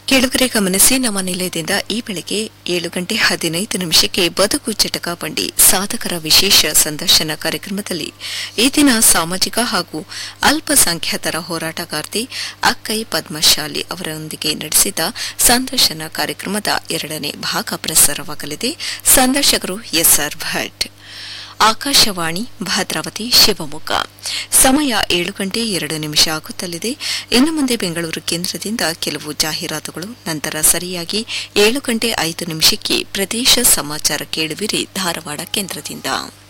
ಕೇಳುಗರೆ ಗಮನಿಸಿ ನಮ್ಮ ನಿಲಯದಿಂದ ಈ ಬೆಳಗ್ಗೆ ಏಳು ಗಂಟೆ ಹದಿನೈದು ನಿಮಿಷಕ್ಕೆ ಬದುಕು ಚಟಕ ಬಂಡಿ ಸಾಧಕರ ವಿಶೇಷ ಸಂದರ್ಶನ ಕಾರ್ಯಕ್ರಮದಲ್ಲಿ ಈ ದಿನ ಸಾಮಾಜಿಕ ಹಾಗೂ ಅಲ್ಪಸಂಖ್ಯಾತರ ಹೋರಾಟಗಾರ್ತಿ ಅಕ್ಕೈ ಪದ್ಮಶಾಲಿ ಅವರೊಂದಿಗೆ ನಡೆಸಿದ ಸಂದರ್ಶನ ಕಾರ್ಯಕ್ರಮದ ಎರಡನೇ ಭಾಗ ಪ್ರಸಾರವಾಗಲಿದೆ ಸಂದರ್ಶಕರು ಎಸ್ಆರ್ ಭಟ್ ಆಕಾಶವಾಣಿ ಭದ್ರಾವತಿ ಶಿವಮೊಗ್ಗ ಸಮಯ ಏಳು ಗಂಟೆ ಎರಡು ನಿಮಿಷ ಆಗುತ್ತಲಿದೆ ಇನ್ನು ಮುಂದೆ ಬೆಂಗಳೂರು ಕೇಂದ್ರದಿಂದ ಕೆಲವು ಜಾಹೀರಾತುಗಳು ನಂತರ ಸರಿಯಾಗಿ ಏಳು ಗಂಟೆ ಐದು ನಿಮಿಷಕ್ಕೆ ಪ್ರದೇಶ ಸಮಾಚಾರ ಕೇಳುವಿರಿ ಧಾರವಾಡ ಕೇಂದ್ರದಿಂದ